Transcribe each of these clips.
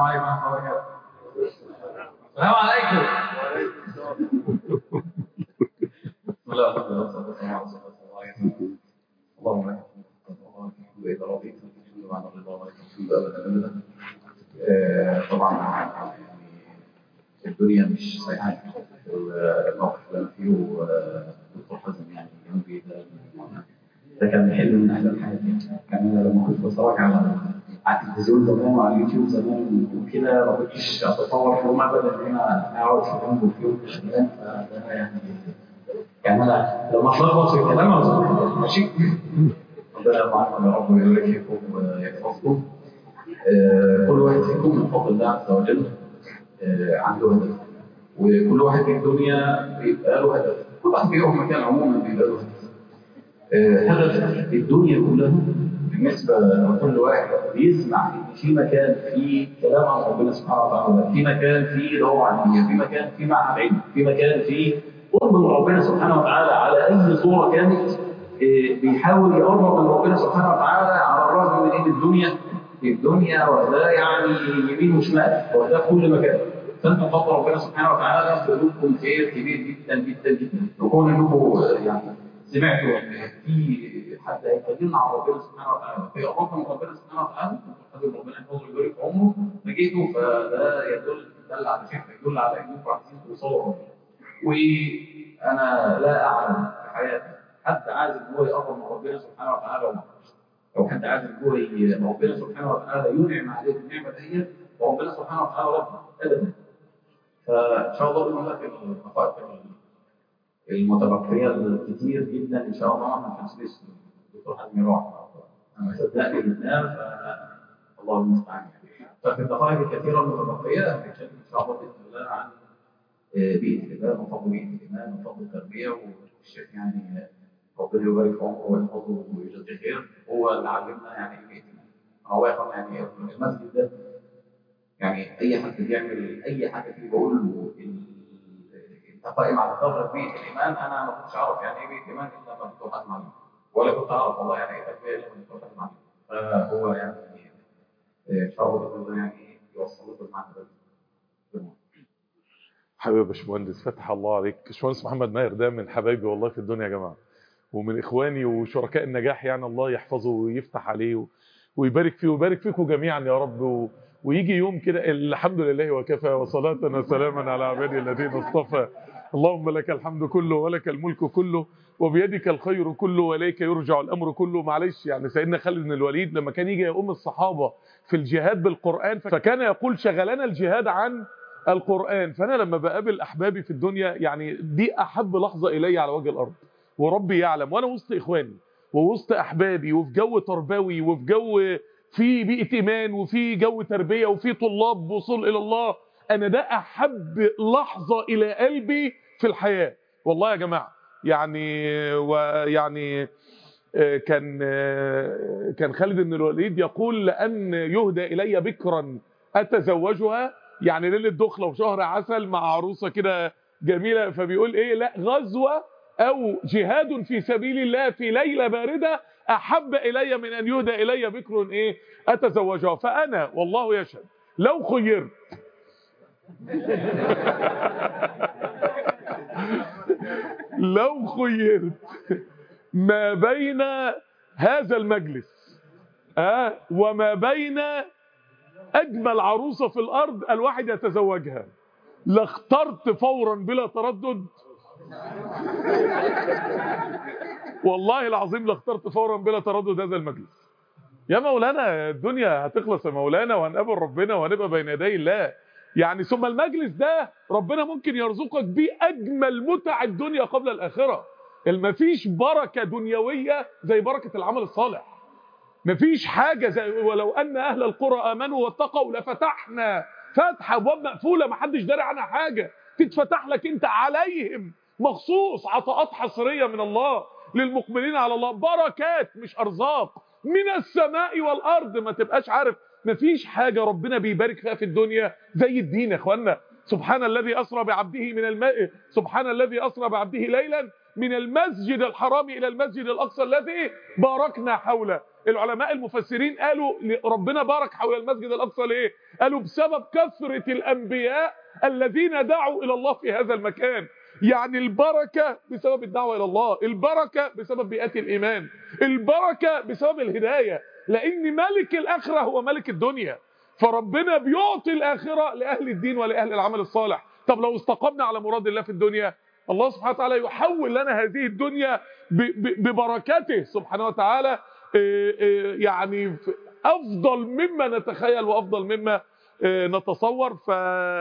عليكم ورحمه الله وبركاته السلام عليكم بسم الله الرحمن الرحيم والصلاه والسلام على رسول الله اللهم لك الحمد واذا رضيت الحمد بعد الرضا ولك الحمد ابدا ابدا آه، طبعا يعني الدنيا مش سيئة الموقف اللي انا فيه ودكتور حازم يعني جنبي ده ده كان حلم من احلام حياتي كان انا لما كنت بتفرج على على التلفزيون زمان وعلى اليوتيوب زمان وكده ما كنتش اتصور في يوم ابدا ان انا اقعد في جنبه في يوم شغال فده يعني يعني انا لما اتلخبط في الكلام أنا ماشي ربنا يرفعكم يا رب ويبارك فيكم ويحفظكم آه، كل واحد فيكم من فضل الله عز وجل آه، عنده هدف وكل واحد في الدنيا بيبقى له هدف كل واحد بيروح مكان عموما بيبقى له هدف آه، هدف الدنيا كلها بالنسبة لكل واحد بيسمع إن في مكان فيه كلام عن ربنا سبحانه وتعالى في مكان فيه دعوة علمية في مكان فيه معهد علم في مكان فيه قرب من ربنا سبحانه وتعالى على أي صورة كانت آه، بيحاول يقرب من ربنا سبحانه وتعالى على الرغم من إن الدنيا الدنيا وده يعني يمين وشمال وده في كل مكان فانتم بفضل ربنا سبحانه وتعالى في قلوبكم خير كبير جدا جدا جدا وكون انكم يعني سمعتوا ان في حد هيكلمنا عن ربنا سبحانه وتعالى فيقربنا من ربنا سبحانه وتعالى حبيب ربنا يحفظه ويبارك في عمره فجيتوا فده يدل دل على فكره يدل على انكم عايزين توصلوا ربنا وانا لا اعلم في حياتي حد عايز ان هو يقرب من ربنا سبحانه وتعالى وما لو حد عايز ان هو ي- ربنا سبحانه وتعالى ينعم عليه بالنعمه ديت وربنا سبحانه وتعالى ربنا ابدا فان شاء الله باذن الله في الدقائق المتبقيه الكتير جدا ان شاء الله احنا مش هنسيب الدكتور حازم يروح انا صدقني بننام ف الله المستعان يعني ففي الدقائق الكثيره المتبقيه هنتكلم ان شاء الله باذن الله عن آه، بيئه الايمان وفضل بيئه الايمان وفضل التربيه والشيخ يعني ربنا يبارك في عمره ويحفظه ويجزيه خير هو اللي علمنا يعني ايه بيئه الايمان هو يا اخوان يعني المسجد ده يعني اي حد بيعمل اي حاجه فيه بقول له ال- انت قائم على ظهر بيئه الايمان انا ما كنتش اعرف يعني ايه بيئه الايمان الا لما كنت حازم عليه ولا كنت اعرف والله يعني ايه تربيه الا لما كنت حازم عليه فهو يعني ان شاء الله باذن الله يعني يوصل لكم المعنى ده حبيبي يا باشمهندس فتح الله عليك باشمهندس محمد ماهر ده من حبايبي والله في الدنيا يا جماعه ومن اخواني وشركاء النجاح يعني الله يحفظه ويفتح عليه و- ويبارك فيه ويبارك فيكم جميعا يا رب و... ويجي يوم كده الحمد لله وكفى وصلاة وسلاما على عبادي الذين اصطفى اللهم لك الحمد كله ولك الملك كله وبيدك الخير كله واليك يرجع الامر كله معلش يعني سيدنا خالد بن الوليد لما كان يجي يؤم الصحابه في الجهاد بالقران فكان يقول شغلنا الجهاد عن القرآن فأنا لما بقابل أحبابي في الدنيا يعني دي أحب لحظة إلي على وجه الأرض وربي يعلم وأنا وسط إخواني ووسط أحبابي وفي جو تربوي وفي جو في بيئة إيمان وفي جو تربية وفي طلاب وصول إلى الله أنا ده أحب لحظة إلى قلبي في الحياة والله يا جماعة يعني ويعني آه، كان آه، كان خالد بن الوليد يقول لأن يهدى إلي بكرا أتزوجها يعني ليله دخله وشهر عسل مع عروسه كده جميله فبيقول ايه لا غزوه او جهاد في سبيل الله في ليله بارده احب الي من ان يهدى الي بكر ايه اتزوجها فانا والله يشهد لو خيرت لو خيرت ما بين هذا المجلس آه وما بين اجمل عروسه في الارض الواحد يتزوجها لاخترت فورا بلا تردد والله العظيم لاخترت فورا بلا تردد هذا المجلس يا مولانا الدنيا هتخلص يا مولانا وهنقابل ربنا وهنبقى بين يدي الله يعني ثم المجلس ده ربنا ممكن يرزقك بيه اجمل متع الدنيا قبل الاخره مفيش بركه دنيويه زي بركه العمل الصالح مفيش حاجة زي ولو أن أهل القرى آمنوا واتقوا لفتحنا فتحة أبواب مقفولة محدش داري عنها حاجة تتفتح لك أنت عليهم مخصوص عطاءات حصرية من الله للمقبلين على الله بركات مش أرزاق من السماء والأرض ما تبقاش عارف مفيش حاجة ربنا بيبارك فيها في الدنيا زي الدين يا اخوانا سبحان الذي أسرى بعبده من الماء سبحان الذي أسرى بعبده ليلا من المسجد الحرام إلى المسجد الأقصى الذي باركنا حوله العلماء المفسرين قالوا ربنا بارك حول المسجد الاقصى ليه قالوا بسبب كثره الانبياء الذين دعوا الى الله في هذا المكان يعني البركه بسبب الدعوه الى الله البركه بسبب بيئات الايمان البركه بسبب الهدايه لان ملك الاخره هو ملك الدنيا فربنا بيعطي الاخره لاهل الدين ولاهل العمل الصالح طب لو استقمنا على مراد الله في الدنيا الله سبحانه وتعالى يحول لنا هذه الدنيا ببركاته سبحانه وتعالى يعني افضل مما نتخيل وافضل مما نتصور ف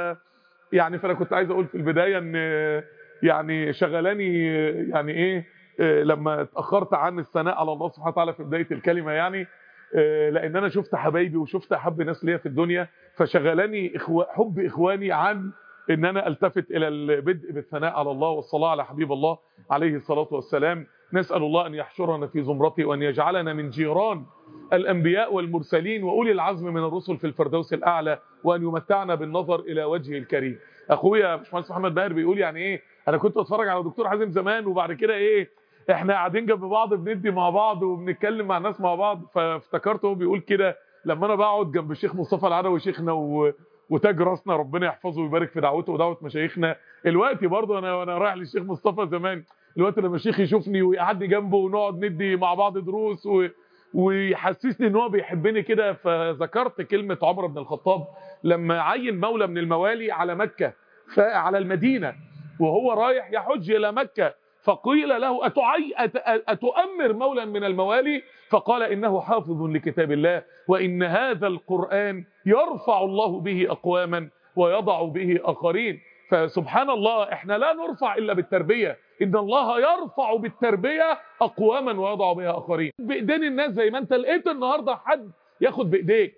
يعني فانا كنت عايز اقول في البدايه ان يعني شغلاني يعني ايه لما اتاخرت عن الثناء على الله سبحانه وتعالى في بدايه الكلمه يعني لان انا شفت حبايبي وشفت احب ناس ليا في الدنيا فشغلاني إخو... حب اخواني عن ان انا التفت الى البدء بالثناء على الله والصلاه على حبيب الله عليه الصلاه والسلام نسال الله ان يحشرنا في زمرته وان يجعلنا من جيران الانبياء والمرسلين واولي العزم من الرسل في الفردوس الاعلى وان يمتعنا بالنظر الى وجهه الكريم اخويا باشمهندس محمد باهر بيقول يعني ايه انا كنت اتفرج على دكتور حازم زمان وبعد كده ايه احنا قاعدين جنب بعض بندي مع بعض وبنتكلم مع الناس مع بعض فافتكرت هو بيقول كده لما انا بقعد جنب الشيخ مصطفى العدوي شيخنا و... وتاج راسنا ربنا يحفظه ويبارك في دعوته ودعوه مشايخنا الوقت برضه انا وانا رايح للشيخ مصطفى زمان الوقت لما الشيخ يشوفني ويقعدني جنبه ونقعد ندي مع بعض دروس و... ويحسسني ان هو بيحبني كده فذكرت كلمه عمر بن الخطاب لما عين مولى من الموالي على مكه على المدينه وهو رايح يحج الى مكه فقيل له أتعي أتؤمر مولا من الموالي فقال إنه حافظ لكتاب الله وإن هذا القرآن يرفع الله به أقواما ويضع به آخرين فسبحان الله احنا لا نرفع إلا بالتربية إن الله يرفع بالتربية أقواما ويضع بها آخرين بإيدين الناس زي ما أنت لقيت النهاردة حد ياخد بإيديك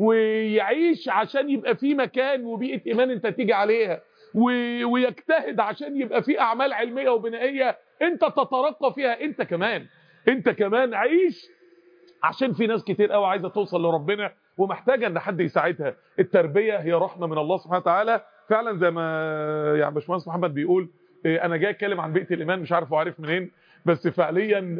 ويعيش عشان يبقى في مكان وبيئة إيمان أنت تيجي عليها ويجتهد عشان يبقى في اعمال علميه وبنائيه انت تترقى فيها انت كمان انت كمان عيش عشان في ناس كتير قوي عايزه توصل لربنا ومحتاجه ان حد يساعدها التربيه هي رحمه من الله سبحانه وتعالى فعلا زي ما يعني باشمهندس محمد بيقول انا جاي اتكلم عن بيئه الايمان مش عارف هو عارف منين بس فعليا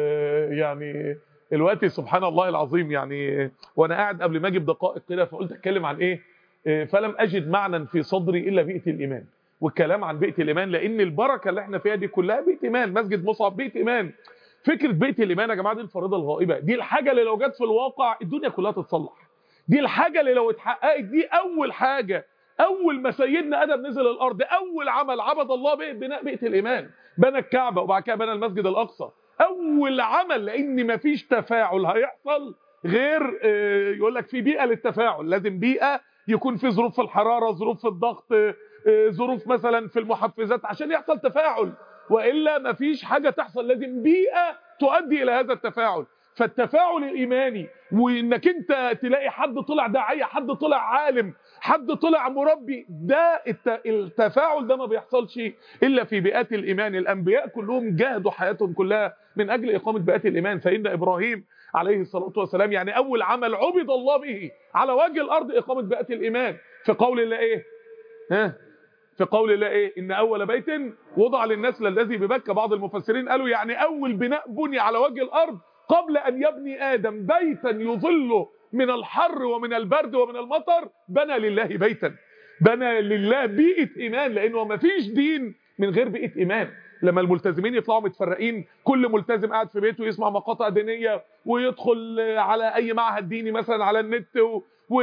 يعني الوقت سبحان الله العظيم يعني وانا قاعد قبل ما اجي بدقائق كده فقلت اتكلم عن ايه فلم اجد معنى في صدري الا بيئه الايمان والكلام عن بيئه الايمان لان البركه اللي احنا فيها دي كلها بيئه ايمان مسجد مصعب بيئه ايمان فكره بيئه الايمان يا جماعه دي الفريضه الغائبه دي الحاجه اللي لو جت في الواقع الدنيا كلها تتصلح دي الحاجه اللي لو اتحققت دي اول حاجه اول ما سيدنا ادم نزل الارض اول عمل عبد الله به بناء بيئه الايمان بنى الكعبه وبعد كده بنى المسجد الاقصى اول عمل لان مفيش تفاعل هيحصل غير يقول لك في بيئه للتفاعل لازم بيئه يكون في ظروف في الحراره ظروف في الضغط ظروف مثلا في المحفزات عشان يحصل تفاعل والا مفيش حاجه تحصل لازم بيئه تؤدي الى هذا التفاعل فالتفاعل الايماني وانك انت تلاقي حد طلع داعيه حد طلع عالم حد طلع مربي ده التفاعل ده ما بيحصلش الا في بيئات الايمان الانبياء كلهم جاهدوا حياتهم كلها من اجل اقامه بيئات الايمان فان ابراهيم عليه الصلاه والسلام يعني اول عمل عبد الله به على وجه الارض اقامه بيئات الايمان في قول الله ايه ها في قول الله ايه ان اول بيت وضع للناس الذي ببكه بعض المفسرين قالوا يعني اول بناء بني على وجه الارض قبل ان يبني ادم بيتا يظله من الحر ومن البرد ومن المطر بنى لله بيتا بنى لله بيئه ايمان لانه ما فيش دين من غير بيئه ايمان لما الملتزمين يطلعوا متفرقين كل ملتزم قاعد في بيته يسمع مقاطع دينيه ويدخل على اي معهد ديني مثلا على النت و...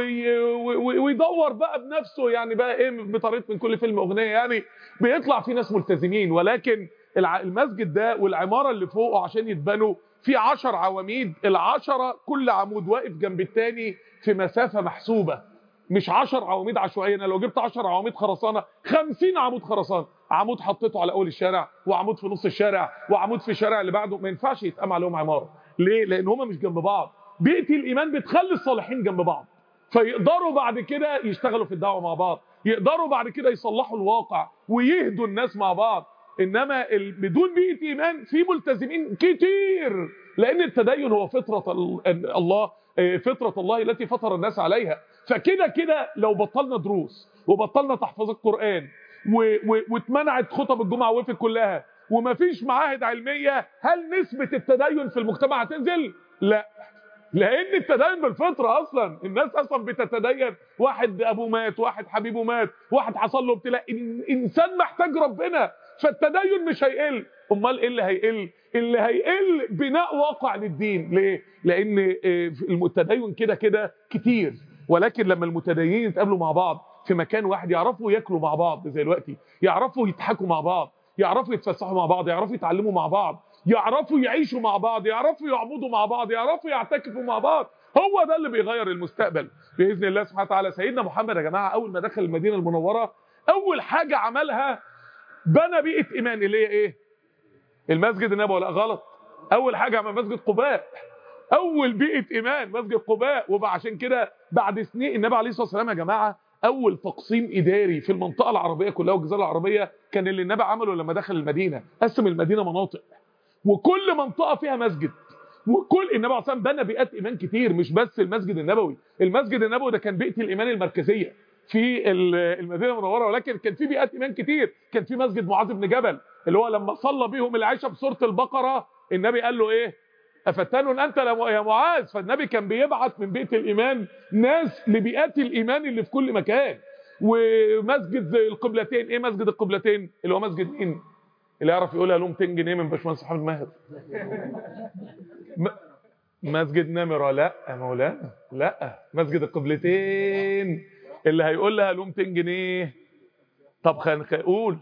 ويدور بقى بنفسه يعني بقى ايه بطريقه من كل فيلم اغنيه يعني بيطلع في ناس ملتزمين ولكن المسجد ده والعماره اللي فوقه عشان يتبنوا في 10 عواميد العشرة كل عمود واقف جنب التاني في مسافه محسوبه مش 10 عواميد عشوائيه انا لو جبت 10 عواميد خرسانه 50 عمود خرسانه عمود حطيته على اول الشارع وعمود في نص الشارع وعمود في الشارع اللي بعده ما ينفعش يتقام عليهم عماره ليه لان هم مش جنب بعض بيئه الايمان بتخلي الصالحين جنب بعض فيقدروا بعد كده يشتغلوا في الدعوه مع بعض يقدروا بعد كده يصلحوا الواقع ويهدوا الناس مع بعض انما بدون بيئه ايمان في ملتزمين كتير لان التدين هو فطره الله فطره الله التي فطر الناس عليها فكده كده لو بطلنا دروس وبطلنا تحفظ القران واتمنعت خطب الجمعه وقفت كلها ومفيش معاهد علميه هل نسبه التدين في المجتمع هتنزل لا لان التدين بالفطره اصلا الناس اصلا بتتدين واحد ابوه مات واحد حبيبه مات واحد حصل له ابتلاء الانسان محتاج ربنا فالتدين مش هيقل امال ايه اللي هيقل اللي هيقل بناء واقع للدين ليه لان التدين كده كده كتير ولكن لما المتدينين يتقابلوا مع بعض في مكان واحد يعرفوا ياكلوا مع بعض زي دلوقتي يعرفوا يضحكوا مع بعض يعرفوا يتفسحوا مع بعض يعرفوا يتعلموا مع بعض يعرفوا يعيشوا مع بعض يعرفوا يعبدوا مع بعض يعرفوا يعتكفوا مع بعض هو ده اللي بيغير المستقبل باذن الله سبحانه وتعالى سيدنا محمد يا جماعه اول ما دخل المدينه المنوره اول حاجه عملها بنى بيئه ايمان اللي هي ايه المسجد النبوي لا غلط اول حاجه عمل مسجد قباء اول بيئه ايمان مسجد قباء وعشان كده بعد سنين النبي عليه الصلاه والسلام يا جماعه اول تقسيم اداري في المنطقه العربيه كلها والجزيره العربيه كان اللي النبي عمله لما دخل المدينه قسم المدينه مناطق وكل منطقه فيها مسجد وكل النبي عليه الصلاه والسلام بنى بيئات ايمان كتير مش بس المسجد النبوي المسجد النبوي ده كان بيئه الايمان المركزيه في المدينه المنوره ولكن كان في بيئات ايمان كتير كان في مسجد معاذ بن جبل اللي هو لما صلى بيهم العشاء بسوره البقره النبي قال له ايه افتان انت يا معاذ فالنبي كان بيبعت من بيت الايمان ناس لبيئات الايمان اللي في كل مكان ومسجد زي القبلتين ايه مسجد القبلتين اللي هو مسجد مين اللي يعرف يقولها له 200 جنيه من باشمهندس محمد ماهر م... مسجد نمره لا يا مولانا لا مسجد القبلتين اللي هيقول لها له 200 جنيه طب خلينا قول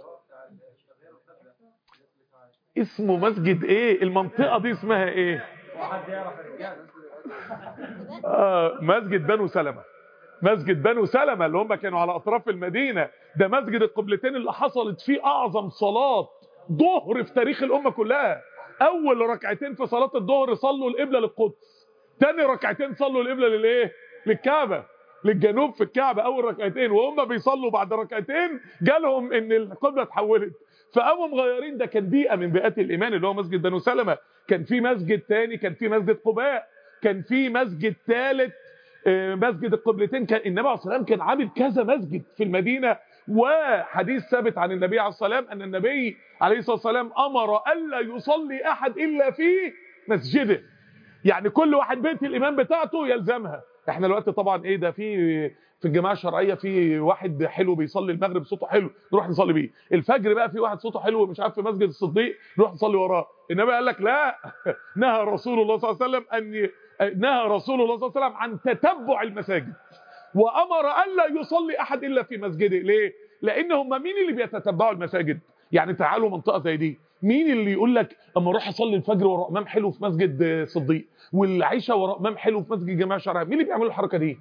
اسمه مسجد ايه المنطقه دي اسمها ايه آه مسجد بنو سلمة مسجد بنو سلمة اللي هم كانوا على اطراف المدينة ده مسجد القبلتين اللي حصلت فيه اعظم صلاة ظهر في تاريخ الامة كلها اول ركعتين في صلاة الظهر صلوا القبلة للقدس تاني ركعتين صلوا القبلة للايه للكعبة للجنوب في الكعبة اول ركعتين وهم بيصلوا بعد ركعتين جالهم ان القبلة اتحولت فقاموا مغيرين ده كان بيئه من بيئات الايمان اللي هو مسجد بنو سلمة كان في مسجد تاني كان في مسجد قباء كان في مسجد ثالث مسجد القبلتين كان النبي عليه الصلاه والسلام كان عامل كذا مسجد في المدينه وحديث ثابت عن النبي عليه الصلاه والسلام ان النبي عليه الصلاه والسلام امر الا يصلي احد الا في مسجده يعني كل واحد بيت الايمان بتاعته يلزمها احنا دلوقتي طبعا ايه ده في في الجماعه الشرعيه في واحد حلو بيصلي المغرب صوته حلو نروح نصلي بيه الفجر بقى في واحد صوته حلو مش عارف في مسجد الصديق نروح نصلي وراه النبي قال لك لا نهى رسول الله صلى الله عليه وسلم ان نهى رسول الله صلى الله عليه وسلم عن تتبع المساجد وامر الا يصلي احد الا في مسجده ليه لان هم مين اللي بيتتبعوا المساجد يعني تعالوا منطقه زي دي مين اللي يقول لك اما اروح اصلي الفجر ورا امام حلو في مسجد صديق والعشاء ورا امام حلو في مسجد جماعه شرعيه مين اللي بيعملوا الحركه دي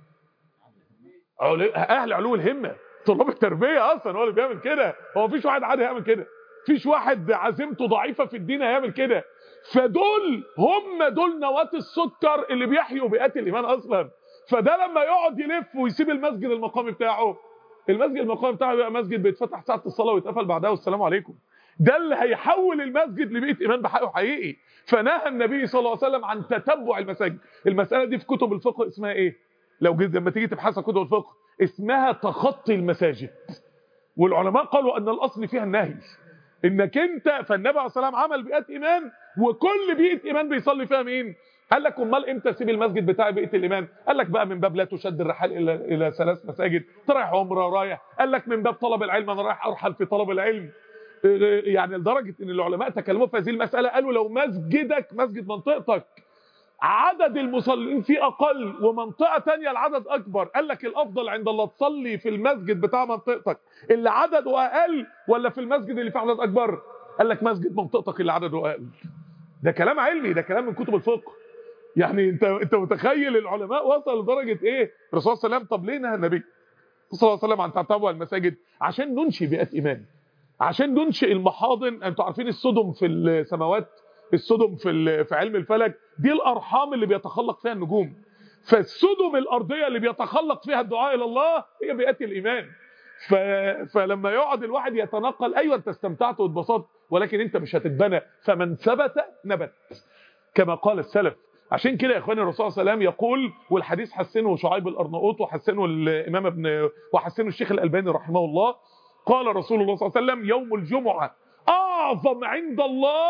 اهل علو الهمه طلاب التربيه اصلا هو اللي بيعمل كده هو مفيش واحد عادي هيعمل كده مفيش واحد عزيمته ضعيفه في الدين هيعمل كده فدول هم دول نواه السكر اللي بيحيوا بيئات الايمان اصلا فده لما يقعد يلف ويسيب المسجد المقامي بتاعه المسجد المقامي بتاعه يبقى مسجد بيتفتح ساعه الصلاه ويتقفل بعدها والسلام عليكم ده اللي هيحول المسجد لبيئه ايمان بحقه حقيقي فنهى النبي صلى الله عليه وسلم عن تتبع المساجد المساله دي في كتب الفقه اسمها ايه لو جيت لما تيجي تبحث كتب الفقه اسمها تخطي المساجد والعلماء قالوا ان الاصل فيها النهي انك انت فالنبي عليه الصلاه والسلام عمل بيئات ايمان وكل بيئه ايمان بيصلي فيها مين قال لك امال امتى اسيب المسجد بتاع بيئه الايمان قال لك بقى من باب لا تشد الرحال الى الى ثلاث مساجد رايح عمره رايح قال لك من باب طلب العلم انا رايح ارحل في طلب العلم يعني لدرجه ان العلماء تكلموا في هذه المساله قالوا لو مسجدك مسجد منطقتك عدد المصلين فيه اقل ومنطقه تانية العدد اكبر قال لك الافضل عند الله تصلي في المسجد بتاع منطقتك اللي عدده اقل ولا في المسجد اللي فيه عدد اكبر قال لك مسجد منطقتك اللي عدده اقل ده كلام علمي ده كلام من كتب الفقه يعني انت انت متخيل العلماء وصل لدرجه ايه الرسول صلى الله عليه وسلم طب ليه نهى النبي صلى الله عليه وسلم عن تتبع المساجد عشان ننشئ بيئات ايمان عشان ننشئ المحاضن انتوا عارفين السدم في السماوات السدم في في علم الفلك دي الارحام اللي بيتخلق فيها النجوم فالسدم الارضيه اللي بيتخلق فيها الدعاء الى الله هي بيئات الايمان ف... فلما يقعد الواحد يتنقل ايوه انت استمتعت واتبسطت ولكن انت مش هتتبنى فمن ثبت نبت كما قال السلف عشان كده يا اخواني الرسول صلى الله عليه وسلم يقول والحديث حسنه شعيب الارناؤوط وحسنه الامام ابن وحسنه الشيخ الالباني رحمه الله قال رسول الله صلى الله عليه وسلم يوم الجمعه اعظم عند الله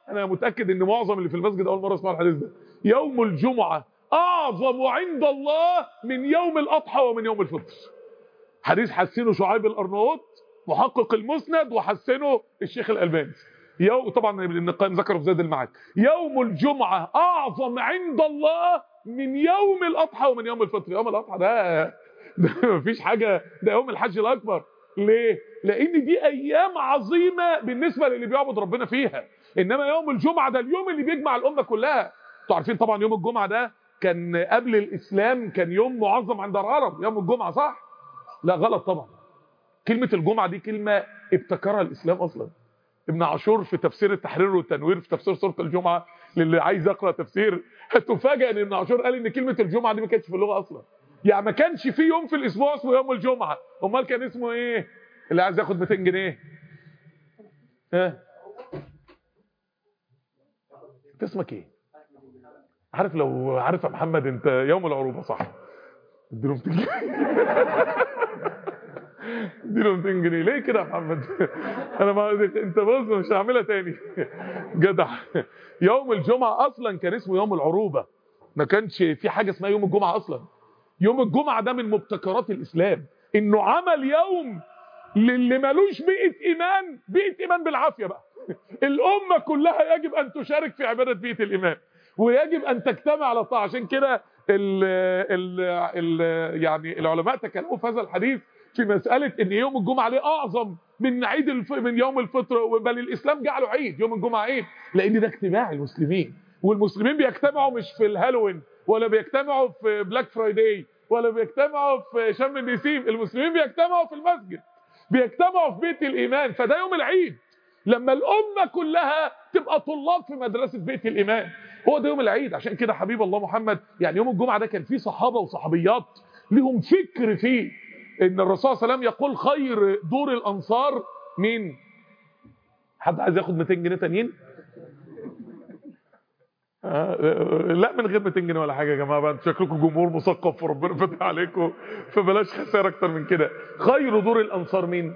انا متاكد ان معظم اللي في المسجد اول مره يسمعوا الحديث ده يوم الجمعه اعظم عند الله من يوم الاضحى ومن يوم الفطر حديث حسنه شعيب الارناؤوط محقق المسند وحسنه الشيخ الالباني يوم طبعا ابن القيم ذكره في زاد المعاد يوم الجمعه اعظم عند الله من يوم الاضحى ومن يوم الفطر يوم الاضحى ده ده مفيش حاجه ده يوم الحج الاكبر ليه لان دي ايام عظيمه بالنسبه للي بيعبد ربنا فيها انما يوم الجمعه ده اليوم اللي بيجمع الامه كلها انتوا عارفين طبعا يوم الجمعه ده كان قبل الاسلام كان يوم معظم عند العرب يوم الجمعه صح لا غلط طبعا كلمه الجمعه دي كلمه ابتكرها الاسلام اصلا ابن عاشور في تفسير التحرير والتنوير في تفسير سوره الجمعه للي عايز يقرا تفسير هتفاجئ ان ابن عاشور قال ان كلمه الجمعه دي ما كانتش في اللغه اصلا يعني ما كانش في يوم في الاسبوع اسمه يوم الجمعه امال كان اسمه ايه اللي عايز ياخد 200 جنيه ها انت اسمك ايه عارف لو عارف يا محمد انت يوم العروبه صح اديله 200 جنيه اديله 200 جنيه ليه كده يا محمد انا ما انت بص مش هعملها تاني جدع يوم الجمعه اصلا كان اسمه يوم العروبه ما كانش في حاجه اسمها يوم الجمعه اصلا يوم الجمعه ده من مبتكرات الاسلام انه عمل يوم للي ملوش بيئه ايمان بيئه ايمان بالعافيه بقى الامه كلها يجب ان تشارك في عباده بيئه الايمان ويجب ان تجتمع على الطاعه عشان كده ال ال ال يعني العلماء تكلموا في هذا الحديث في مساله ان يوم الجمعه ليه اعظم من عيد الف... من يوم الفطر بل الاسلام جعله عيد يوم الجمعه عيد لان ده اجتماع المسلمين والمسلمين بيجتمعوا مش في الهالوين ولا بيجتمعوا في بلاك فرايداي ولا بيجتمعوا في شم النسيم المسلمين بيجتمعوا في المسجد بيجتمعوا في بيت الايمان فده يوم العيد لما الامه كلها تبقى طلاب في مدرسه بيت الايمان هو ده يوم العيد عشان كده حبيب الله محمد يعني يوم الجمعه ده كان فيه صحابه وصحابيات لهم فكر فيه ان الرسول صلى الله عليه وسلم يقول خير دور الانصار مين حد عايز ياخد 200 جنيه تانيين آه لا من غير 200 جنيه ولا حاجه يا جماعه بقى شكلكم جمهور مثقف وربنا فتح عليكم فبلاش خساره اكتر من كده خير دور الانصار مين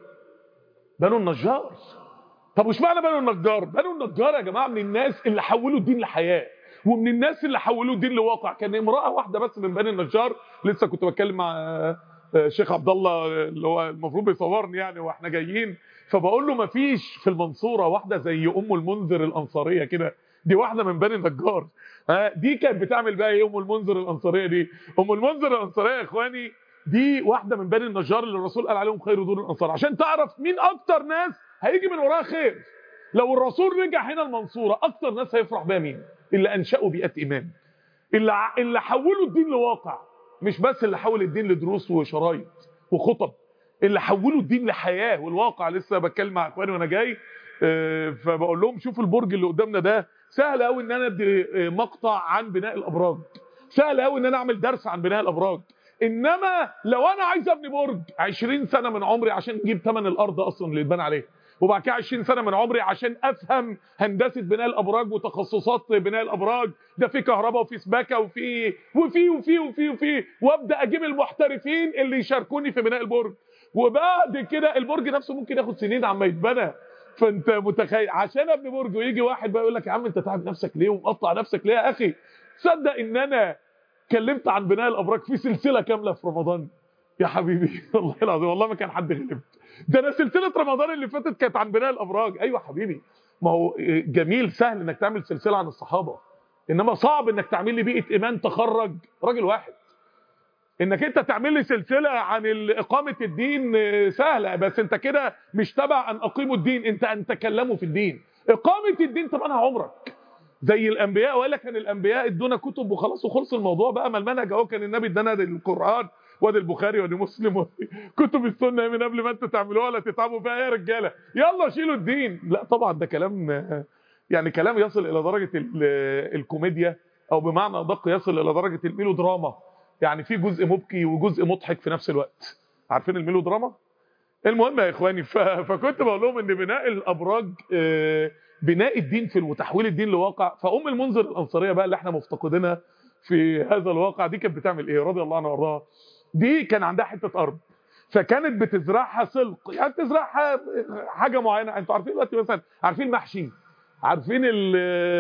بنو النجار طب وش معنى بنو النجار بنو النجار يا جماعه من الناس اللي حولوا الدين لحياه ومن الناس اللي حولوا الدين لواقع كان امراه واحده بس من بني النجار لسه كنت بتكلم مع الشيخ عبد الله اللي هو المفروض بيصورني يعني واحنا جايين فبقول له ما فيش في المنصوره واحده زي ام المنذر الانصاريه كده دي واحده من بني النجار ها دي كانت بتعمل بقى ايه ام المنذر الانصاريه دي ام المنذر الانصاريه يا اخواني دي واحده من بني النجار اللي الرسول قال عليهم خير دور الانصار عشان تعرف مين اكتر ناس هيجي من وراها خير لو الرسول رجع هنا المنصوره اكتر ناس هيفرح بيها مين اللي انشأوا بيئه ايمان اللي اللي حولوا الدين لواقع مش بس اللي حول الدين لدروس وشرايط وخطب اللي حولوا الدين لحياه والواقع لسه بتكلم مع اخواني وانا جاي فبقول لهم شوفوا البرج اللي قدامنا ده سهل قوي ان انا ادي مقطع عن بناء الابراج سهل قوي ان انا اعمل درس عن بناء الابراج انما لو انا عايز ابني برج 20 سنه من عمري عشان اجيب ثمن الارض اصلا اللي يتبنى عليها وبعد كده 20 سنه من عمري عشان افهم هندسه بناء الابراج وتخصصات بناء الابراج ده في كهرباء وفي سباكه وفي وفي وفي وفي وفي وابدا اجيب المحترفين اللي يشاركوني في بناء البرج وبعد كده البرج نفسه ممكن ياخد سنين عما يتبنى فانت متخيل عشان ابني برج ويجي واحد بقى يقول لك يا عم انت تعب نفسك ليه ومقطع نفسك ليه يا اخي تصدق ان انا اتكلمت عن بناء الابراج في سلسله كامله في رمضان يا حبيبي والله العظيم والله ما كان حد غلب ده انا سلسله رمضان اللي فاتت كانت عن بناء الابراج ايوه حبيبي ما هو جميل سهل انك تعمل سلسله عن الصحابه انما صعب انك تعمل لي بيئه ايمان تخرج راجل واحد انك انت تعمل لي سلسله عن اقامه الدين سهله بس انت كده مش تبع ان اقيموا الدين انت ان تكلموا في الدين اقامه الدين طبعا عمرك زي الانبياء وقال لك كان الانبياء ادونا كتب وخلاص وخلص الموضوع بقى ما المنهج اهو كان النبي ادانا القران وادي البخاري وادي مسلم وادي كتب السنه من قبل ما انتوا تعملوها ولا تتعبوا فيها يا رجاله يلا شيلوا الدين لا طبعا ده كلام يعني كلام يصل الى درجه الكوميديا او بمعنى ادق يصل الى درجه الميلودراما يعني في جزء مبكي وجزء مضحك في نفس الوقت عارفين الميلودراما المهم يا اخواني فكنت بقول لهم ان بناء الابراج بناء الدين في وتحويل الدين لواقع فام المنذر الانصاريه بقى اللي احنا مفتقدينها في هذا الواقع دي كانت بتعمل ايه رضي الله عنها وارضاها دي كان عندها حته ارض فكانت بتزرعها سلق يعني بتزرعها حاجه معينه انتوا عارفين دلوقتي مثلا عارفين المحشي عارفين ال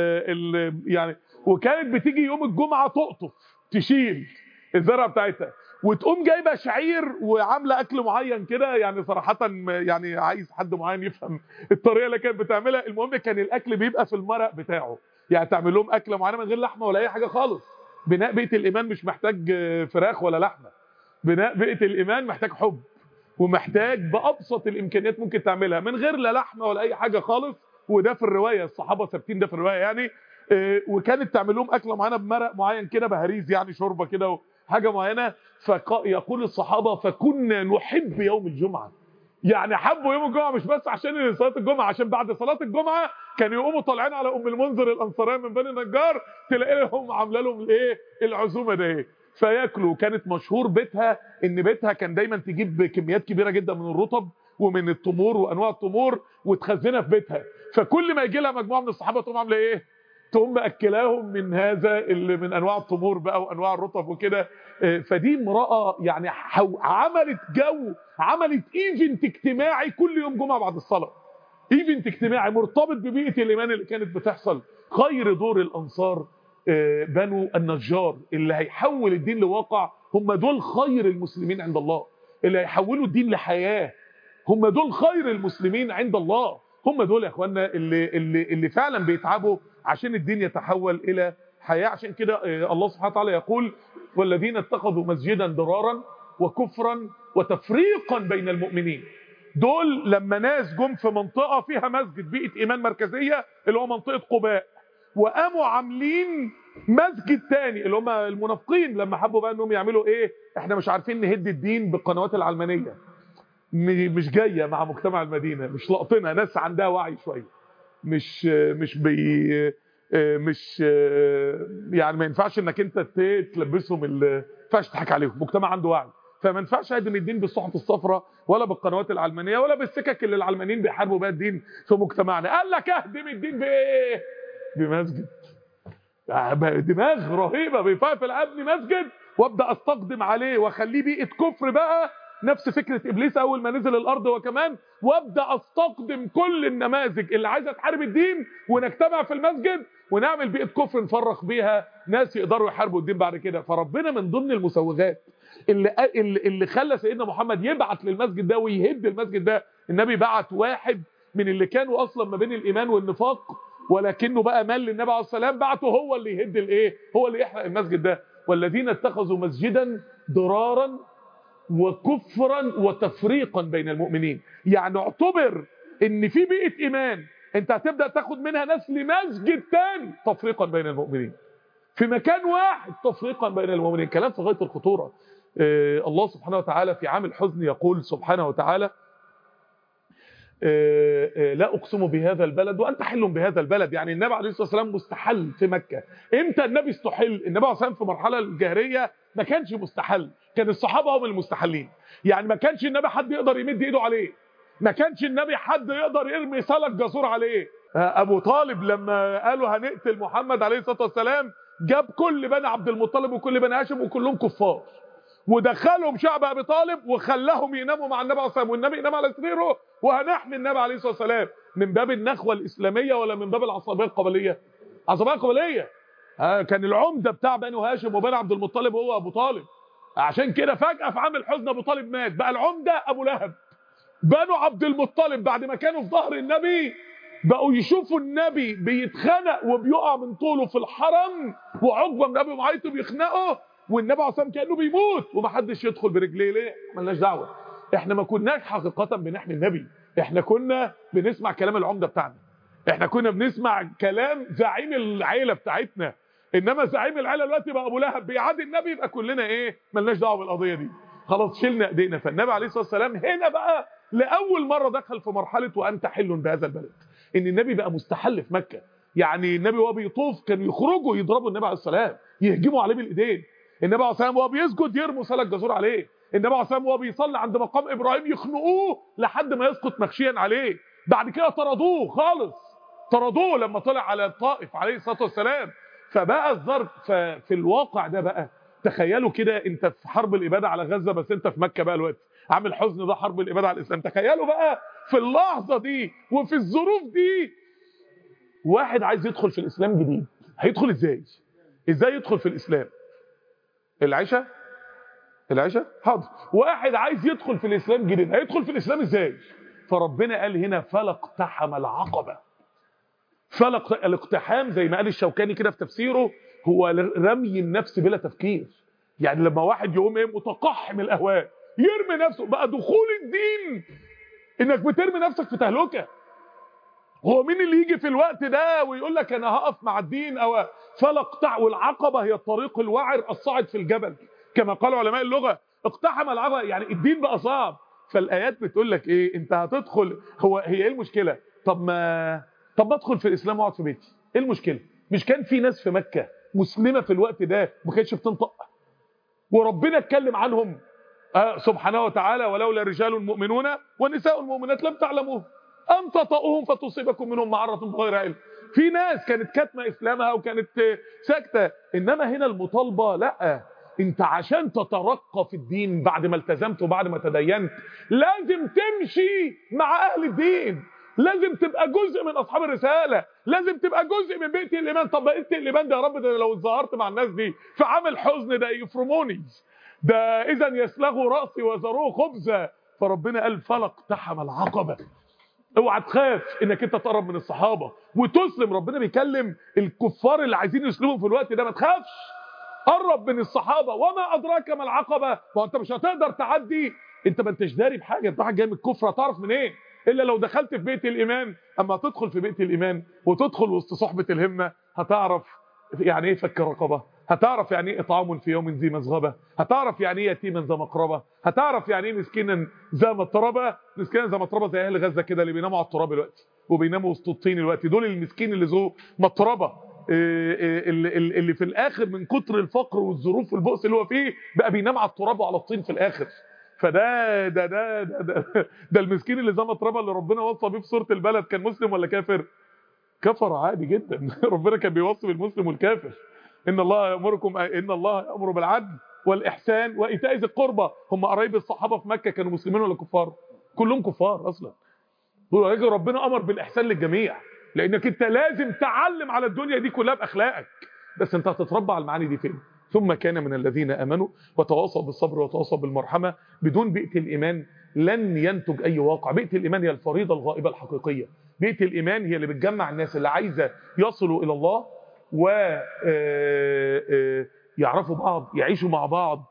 ال يعني وكانت بتيجي يوم الجمعه تقطف تشيل الزرعه بتاعتها وتقوم جايبه شعير وعامله اكل معين كده يعني صراحه يعني عايز حد معين يفهم الطريقه اللي كانت بتعملها المهم كان الاكل بيبقى في المرق بتاعه يعني تعمل لهم اكله معينه من غير لحمه ولا اي حاجه خالص بناء بيت الايمان مش محتاج فراخ ولا لحمه بناء بيت الايمان محتاج حب ومحتاج بابسط الامكانيات ممكن تعملها من غير لا لحمه ولا اي حاجه خالص وده في الروايه الصحابه ثابتين ده في الروايه يعني وكانت تعمل لهم اكله معينه بمرق معين كده بهريز يعني شوربه كده حاجه معينه فيقول الصحابه فكنا نحب يوم الجمعه يعني حبوا يوم الجمعه مش بس عشان صلاه الجمعه عشان بعد صلاه الجمعه كانوا يقوموا طالعين على ام المنذر الانصاريه من بني النجار تلاقي لهم عامله لهم الايه العزومه ده ايه فياكلوا كانت مشهور بيتها ان بيتها كان دايما تجيب كميات كبيره جدا من الرطب ومن التمور وانواع التمور وتخزنها في بيتها فكل ما يجي لها مجموعه من الصحابه تقوم عامله ايه تقوم مأكلاهم من هذا اللي من انواع التمور بقى وانواع الرطب وكده فدي امراه يعني عملت جو عملت ايفنت اجتماعي كل يوم جمعه بعد الصلاه ايفنت اجتماعي مرتبط ببيئه الايمان اللي كانت بتحصل خير دور الانصار بنو النجار اللي هيحول الدين لواقع هم دول خير المسلمين عند الله اللي هيحولوا الدين لحياه هم دول خير المسلمين عند الله هم دول يا اخوانا اللي اللي اللي فعلا بيتعبوا عشان الدين يتحول الى حياه عشان كده الله سبحانه وتعالى يقول والذين اتخذوا مسجدا ضرارا وكفرا وتفريقا بين المؤمنين دول لما ناس جم في منطقه فيها مسجد بيئه ايمان مركزيه اللي هو منطقه قباء وقاموا عاملين مسجد تاني اللي هم المنافقين لما حبوا بقى انهم يعملوا ايه احنا مش عارفين نهد الدين بالقنوات العلمانيه مش جايه مع مجتمع المدينه مش لاقطينها ناس عندها وعي شويه مش مش بي مش يعني ما ينفعش انك انت تلبسهم ما ينفعش تضحك عليهم مجتمع عنده وعي فما ينفعش اهدم الدين بالصحف الصفراء ولا بالقنوات العلمانيه ولا بالسكك اللي العلمانيين بيحاربوا بيها الدين في مجتمعنا قال لك اهدم الدين بايه بمسجد دماغ رهيبه بيفقفل ابني مسجد وابدا استقدم عليه واخليه بيئه كفر بقى نفس فكره ابليس اول ما نزل الارض وكمان وابدا استقدم كل النماذج اللي عايزه تحارب الدين ونجتمع في المسجد ونعمل بيئه كفر نفرخ بيها ناس يقدروا يحاربوا الدين بعد كده فربنا من ضمن المسوغات اللي اللي, اللي خلى سيدنا محمد يبعت للمسجد ده ويهد المسجد ده النبي بعت واحد من اللي كانوا اصلا ما بين الايمان والنفاق ولكنه بقى مال للنبي عليه السلام بعته هو اللي يهد الايه هو اللي يحرق المسجد ده والذين اتخذوا مسجدا ضرارا وكفرا وتفريقا بين المؤمنين يعني اعتبر ان في بيئه ايمان انت هتبدا تاخد منها ناس لمسجد تاني تفريقا بين المؤمنين في مكان واحد تفريقا بين المؤمنين كلام في غايه الخطوره آه الله سبحانه وتعالى في عام الحزن يقول سبحانه وتعالى آه آه لا اقسم بهذا البلد وانت حل بهذا البلد يعني النبي عليه الصلاه والسلام مستحل في مكه امتى النبي استحل النبي عليه الصلاه والسلام في المرحله الجاهليه ما كانش مستحل كان الصحابه هم المستحلين يعني ما كانش النبي حد يقدر يمد ايده عليه ما كانش النبي حد يقدر يرمي سلك جسور عليه ابو طالب لما قالوا هنقتل محمد عليه الصلاه والسلام جاب كل بني عبد المطلب وكل بني هاشم وكلهم كفار ودخلهم شعب ابي طالب وخلاهم يناموا مع النبي عليه الصلاه والسلام والنبي ينام على سريره وهنحمي النبي عليه الصلاه والسلام من باب النخوه الاسلاميه ولا من باب العصبيه القبليه عصبيه قبليه آه كان العمده بتاع بني هاشم وبني عبد المطلب هو ابو طالب عشان كده فجاه في عام الحزن ابو طالب مات بقى العمده ابو لهب بنو عبد المطلب بعد ما كانوا في ظهر النبي بقوا يشوفوا النبي بيتخنق وبيقع من طوله في الحرم وعقبه من ابي معيط بيخنقه والنبي عليه الصلاه كانه بيموت ومحدش يدخل برجليه ليه ملناش دعوه احنا ما كناش حقيقه بنحمي النبي احنا كنا بنسمع كلام العمده بتاعنا احنا كنا بنسمع كلام زعيم العيله بتاعتنا انما زعيم العيله دلوقتي بقى ابو لهب بيعادي النبي يبقى كلنا ايه ملناش دعوه بالقضيه دي خلاص شلنا ايدينا فالنبي عليه الصلاه والسلام هنا بقى لاول مره دخل في مرحله وانت حل بهذا البلد ان النبي بقى مستحل في مكه يعني النبي وهو بيطوف كانوا يخرجوا يضربوا النبي عليه السلام يهجموا عليه بالايدين النبي عليه السلام وهو بيسجد يرموا سلك جزور عليه النبي عليه السلام وهو بيصلي عند مقام ابراهيم يخنقوه لحد ما يسقط مخشيا عليه بعد كده طردوه خالص طردوه لما طلع على الطائف عليه الصلاه والسلام فبقى الظرف في الواقع ده بقى تخيلوا كده انت في حرب الاباده على غزه بس انت في مكه بقى الوقت عامل حزن ده حرب الاباده على الاسلام تخيلوا بقى في اللحظه دي وفي الظروف دي واحد عايز يدخل في الاسلام جديد هيدخل ازاي ازاي يدخل في الاسلام العشاء العشاء حاضر واحد عايز يدخل في الاسلام جديد هيدخل في الاسلام ازاي فربنا قال هنا فلاقتحم العقبه فلق الاقتحام زي ما قال الشوكاني كده في تفسيره هو رمي النفس بلا تفكير يعني لما واحد يقوم ايه متقحم الاهواء يرمي نفسه بقى دخول الدين انك بترمي نفسك في تهلكه هو مين اللي يجي في الوقت ده ويقول لك انا هقف مع الدين او فلقطع والعقبه هي الطريق الوعر الصاعد في الجبل كما قال علماء اللغه اقتحم العقبه يعني الدين بقى صعب فالايات بتقول لك ايه انت هتدخل هو هي ايه المشكله طب ما طب ما ادخل في الاسلام واقعد في بيتي ايه المشكله مش كان في ناس في مكه مسلمه في الوقت ده ما كانتش بتنطق وربنا اتكلم عنهم آه سبحانه وتعالى ولولا رجال مؤمنون ونساء مؤمنات لم تعلموه ان تطؤوهم فتصيبكم منهم معره بغير علم في ناس كانت كاتمه اسلامها وكانت ساكته انما هنا المطالبه لا انت عشان تترقى في الدين بعد ما التزمت وبعد ما تدينت لازم تمشي مع اهل الدين لازم تبقى جزء من اصحاب الرساله لازم تبقى جزء من بيت الايمان طب بيت الايمان ده يا رب ده لو اتظاهرت مع الناس دي في عامل حزن ده يفرموني ده اذا يسلغوا راسي وزروه خبزا فربنا قال فلق تحم العقبه اوعى تخاف انك انت تقرب من الصحابه وتسلم ربنا بيكلم الكفار اللي عايزين يسلموا في الوقت ده ما تخافش قرب من الصحابه وما ادراك ما العقبه ما انت مش هتقدر تعدي انت ما انتش داري بحاجه انت واحد جاي من الكفر هتعرف منين إيه؟ الا لو دخلت في بيت الايمان اما تدخل في بيت الايمان وتدخل وسط صحبه الهمه هتعرف يعني ايه فك رقبه هتعرف يعني ايه اطعام في يوم ذي مسغبه هتعرف يعني ايه يتيما ذا مقربه هتعرف يعني ايه مسكينا ذا مطربه مسكينا ذا مطربه زي اهل غزه كده اللي بيناموا على التراب دلوقتي وبيناموا وسط الطين دلوقتي دول المسكين اللي ذو مطربه اللي, اللي في الاخر من كتر الفقر والظروف والبؤس اللي هو فيه بقى بينام على التراب وعلى الطين في الاخر فده ده ده ده, ده, ده المسكين اللي زي مطربه اللي ربنا وصى بيه في سوره البلد كان مسلم ولا كافر كفر عادي جدا ربنا كان بيوصي بالمسلم والكافر ان الله يامركم ان الله يامر بالعدل والاحسان وايتاء ذي القربى هم قرايب الصحابه في مكه كانوا مسلمين ولا كفار كلهم كفار اصلا هو ربنا امر بالاحسان للجميع لانك انت لازم تعلم على الدنيا دي كلها باخلاقك بس انت هتتربى على المعاني دي فين ثم كان من الذين امنوا وتواصوا بالصبر وتواصوا بالمرحمه بدون بيئه الايمان لن ينتج اي واقع بيئه الايمان هي الفريضه الغائبه الحقيقيه بيئه الايمان هي اللي بتجمع الناس اللي عايزه يصلوا الى الله و يعرفوا بعض يعيشوا مع بعض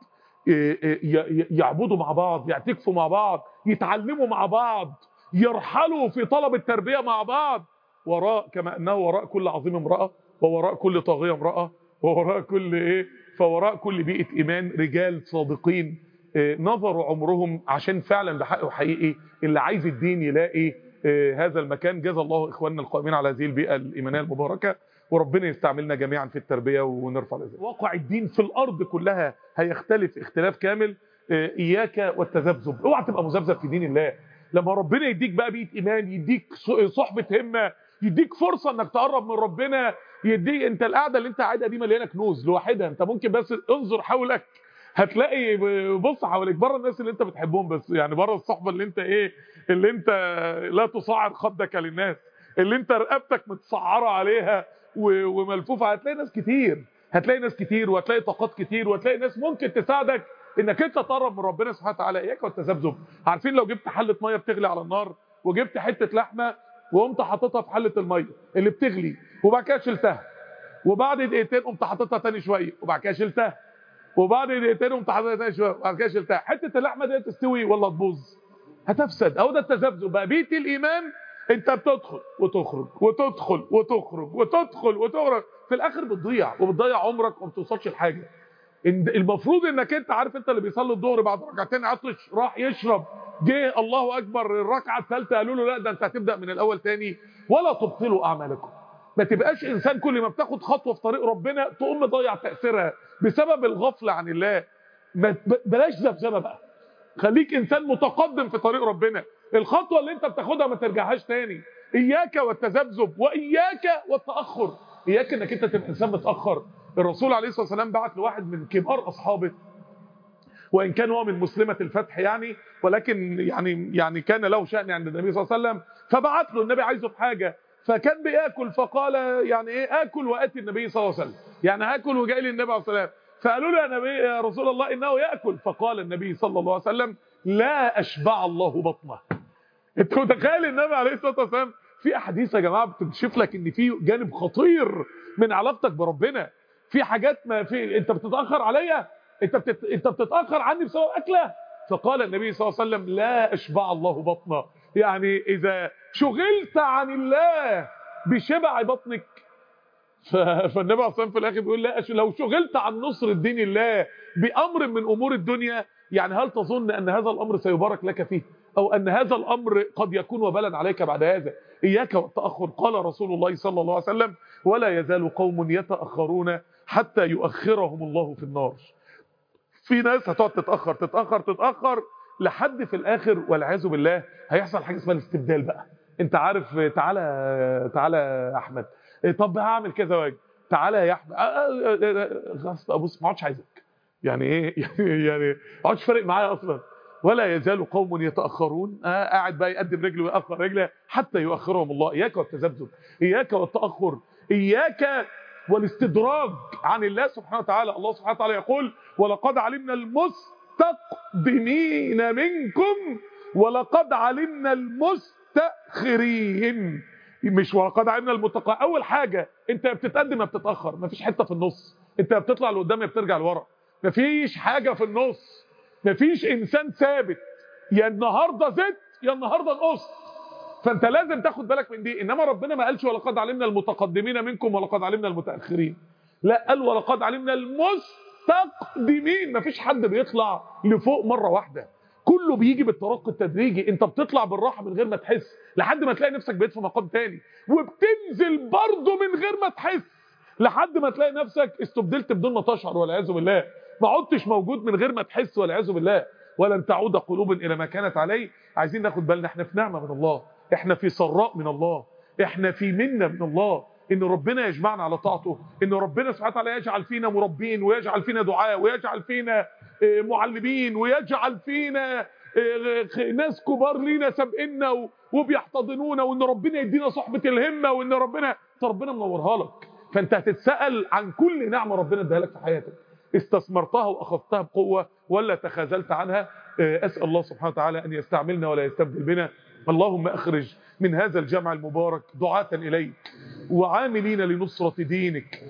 يعبدوا مع بعض يعتكفوا مع بعض يتعلموا مع بعض يرحلوا في طلب التربيه مع بعض وراء كما انه وراء كل عظيم امراه ووراء كل طاغيه امراه ووراء كل ايه فوراء كل بيئه ايمان رجال صادقين نظروا عمرهم عشان فعلا ده حق وحقيقي اللي عايز الدين يلاقي هذا المكان جزا الله اخواننا القائمين على هذه البيئه الايمانيه المباركه وربنا يستعملنا جميعا في التربيه ونرفع الازاز واقع الدين في الارض كلها هيختلف اختلاف كامل اياك والتذبذب اوعى تبقى مذبذب في دين الله لما ربنا يديك بقى بيئه ايمان يديك صحبه همه يديك فرصه انك تقرب من ربنا يديك انت القعده اللي انت قاعدها دي مليانه كنوز لوحدها انت ممكن بس انظر حولك هتلاقي بص حواليك بره الناس اللي انت بتحبهم بس يعني بره الصحبه اللي انت ايه اللي انت لا تصعر خدك للناس اللي انت رقبتك متسعره عليها وملفوفه هتلاقي ناس كتير هتلاقي ناس كتير وهتلاقي طاقات كتير وهتلاقي ناس ممكن تساعدك انك انت تقرب من ربنا سبحانه وتعالى اياك والتذبذب عارفين لو جبت حله ميه بتغلي على النار وجبت حته لحمه وقمت حاططها في حله الميه اللي بتغلي وبعد كده شلتها وبعد دقيقتين قمت حاططها تاني شويه وبعد كده شلتها وبعد دقيقتين قمت حاططها تاني شويه وبعد كده شلتها حته اللحمه دي تستوي ولا تبوظ هتفسد اهو ده التذبذب بقى بيت الايمان انت بتدخل وتخرج وتدخل وتخرج وتدخل وتخرج في الاخر بتضيع وبتضيع عمرك وما بتوصلش لحاجه المفروض انك انت عارف انت اللي بيصلي الظهر بعد ركعتين عطش راح يشرب جه الله اكبر الركعه الثالثه قالوا له لا ده انت هتبدا من الاول تاني ولا تبطلوا اعمالكم ما تبقاش انسان كل ما بتاخد خطوه في طريق ربنا تقوم مضيع تاثيرها بسبب الغفله عن الله بلاش ذبذبه بقى خليك انسان متقدم في طريق ربنا الخطوه اللي انت بتاخدها ما ترجعهاش تاني اياك والتذبذب واياك والتاخر اياك انك انت تبقى انسان متاخر الرسول عليه الصلاه والسلام بعت لواحد من كبار اصحابه وان كان هو من مسلمه الفتح يعني ولكن يعني يعني كان له شان عند النبي صلى الله عليه وسلم فبعت له النبي عايزه في حاجه فكان بياكل فقال يعني ايه اكل واتي النبي صلى الله عليه وسلم يعني اكل وجاي لي النبي عليه الصلاه والسلام فقالوا له يا نبي يا رسول الله انه ياكل فقال النبي صلى الله عليه وسلم لا اشبع الله بطنه انت متخيل النبي عليه الصلاه والسلام في احاديث يا جماعه بتكشف لك ان في جانب خطير من علاقتك بربنا في حاجات ما في انت بتتاخر عليا انت بتت... انت بتتاخر عني بسبب اكله فقال النبي صلى الله عليه وسلم لا اشبع الله بطنه يعني اذا شغلت عن الله بشبع بطنك ف... فالنبي عليه الصلاه في الاخر بيقول لا لو شغلت عن نصر دين الله بامر من امور الدنيا يعني هل تظن ان هذا الامر سيبارك لك فيه او ان هذا الامر قد يكون وبلا عليك بعد هذا اياك والتاخر قال رسول الله صلى الله عليه وسلم ولا يزال قوم يتاخرون حتى يؤخرهم الله في النار في ناس هتقعد تتاخر تتاخر تتاخر لحد في الاخر والعياذ بالله هيحصل حاجه اسمها الاستبدال بقى انت عارف تعالى تعالى يا احمد طب هعمل كذا واجب تعالى يا احمد خلاص ابص ما عادش عايزك يعني ايه يعني يعني ما عادش فارق معايا اصلا ولا يزال قوم يتاخرون آه قاعد بقى يقدم رجله ويأخر رجله حتى يؤخرهم الله اياك والتذبذب اياك والتاخر اياك والاستدراج عن الله سبحانه وتعالى الله سبحانه وتعالى يقول ولقد علمنا المستقدمين منكم ولقد علمنا المستأخرين مش ولقد علمنا المتقا اول حاجه انت بتتقدم ما بتتاخر مفيش حته في النص انت بتطلع لقدام يا بترجع لورا مفيش حاجه في النص مفيش انسان ثابت يا النهارده زدت يا النهارده نقصت فانت لازم تاخد بالك من دي انما ربنا ما قالش ولقد علمنا المتقدمين منكم ولقد علمنا المتاخرين لا قال ولقد علمنا المستقدمين مفيش حد بيطلع لفوق مره واحده كله بيجي بالترقي التدريجي انت بتطلع بالراحه من غير ما تحس لحد ما تلاقي نفسك بقيت في مقام تاني وبتنزل برضه من غير ما تحس لحد ما تلاقي نفسك استبدلت بدون ما تشعر والعياذ بالله ما عدتش موجود من غير ما تحس والعياذ بالله ولن تعود قلوب الى ما كانت عليه عايزين ناخد بالنا احنا في نعمه من الله احنا في سراء من الله احنا في منه من الله ان ربنا يجمعنا على طاعته ان ربنا سبحانه وتعالى يجعل فينا مربين ويجعل فينا دعاء ويجعل فينا معلمين ويجعل فينا ناس كبار لينا سابقنا وبيحتضنونا وان ربنا يدينا صحبه الهمه وان ربنا ربنا منورها لك فانت هتتسال عن كل نعمه ربنا اداها لك في حياتك استثمرتها واخذتها بقوه ولا تخاذلت عنها اسال الله سبحانه وتعالى ان يستعملنا ولا يستبدل بنا اللهم اخرج من هذا الجمع المبارك دعاة اليك وعاملين لنصرة دينك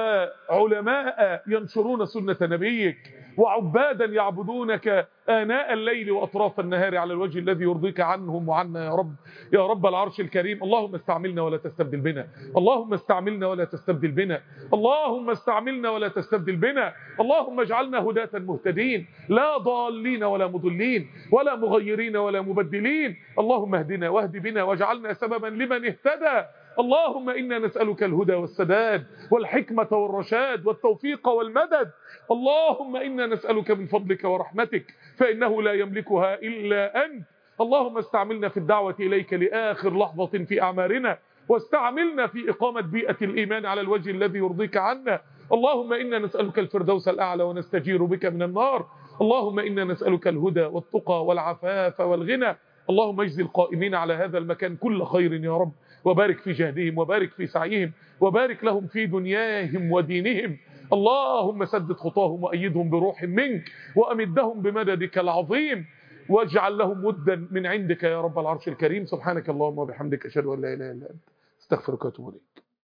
وعلماء ينشرون سنة نبيك وعبادا يعبدونك آناء الليل وأطراف النهار على الوجه الذي يرضيك عنهم وعنا يا رب يا رب العرش الكريم اللهم استعملنا ولا تستبدل بنا اللهم استعملنا ولا تستبدل بنا اللهم استعملنا ولا تستبدل بنا اللهم اجعلنا هداة مهتدين لا ضالين ولا مضلين ولا مغيرين ولا مبدلين اللهم اهدنا واهد بنا واجعلنا سببا لمن اهتدى اللهم إنا نسألك الهدى والسداد والحكمة والرشاد والتوفيق والمدد اللهم إنا نسألك من فضلك ورحمتك فإنه لا يملكها إلا أنت اللهم استعملنا في الدعوة إليك لآخر لحظة في أعمارنا واستعملنا في إقامة بيئة الإيمان على الوجه الذي يرضيك عنا اللهم إنا نسألك الفردوس الأعلى ونستجير بك من النار اللهم إنا نسألك الهدى والتقى والعفاف والغنى اللهم اجزي القائمين على هذا المكان كل خير يا رب وبارك في جهدهم وبارك في سعيهم وبارك لهم في دنياهم ودينهم اللهم سدد خطاهم وأيدهم بروح منك وأمدهم بمددك العظيم واجعل لهم ودا من عندك يا رب العرش الكريم سبحانك اللهم وبحمدك أشهد أن لا إله إلا أنت استغفرك واتوب إليك